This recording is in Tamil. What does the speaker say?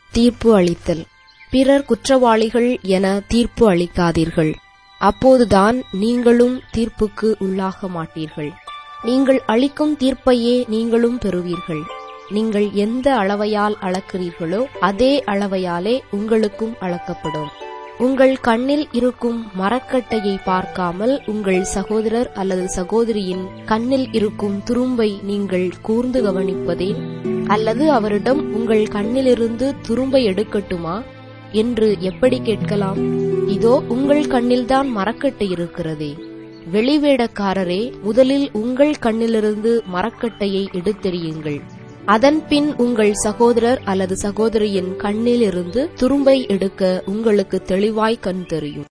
தீர்ப்பு அளித்தல் பிறர் குற்றவாளிகள் என தீர்ப்பு அளிக்காதீர்கள் அப்போதுதான் நீங்களும் தீர்ப்புக்கு உள்ளாக மாட்டீர்கள் நீங்கள் அளிக்கும் தீர்ப்பையே நீங்களும் பெறுவீர்கள் நீங்கள் எந்த அளவையால் அளக்கிறீர்களோ அதே அளவையாலே உங்களுக்கும் அளக்கப்படும் உங்கள் கண்ணில் இருக்கும் மரக்கட்டையை பார்க்காமல் உங்கள் சகோதரர் அல்லது சகோதரியின் கண்ணில் இருக்கும் துரும்பை நீங்கள் கூர்ந்து கவனிப்பதேன் அல்லது அவரிடம் உங்கள் கண்ணிலிருந்து துரும்பை எடுக்கட்டுமா என்று எப்படி கேட்கலாம் இதோ உங்கள் கண்ணில்தான் மரக்கட்டை இருக்கிறதே வெளிவேடக்காரரே முதலில் உங்கள் கண்ணிலிருந்து மரக்கட்டையை எடுத்தெறியுங்கள் அதன்பின் உங்கள் சகோதரர் அல்லது சகோதரியின் கண்ணிலிருந்து துரும்பை எடுக்க உங்களுக்கு தெளிவாய் கண் தெரியும்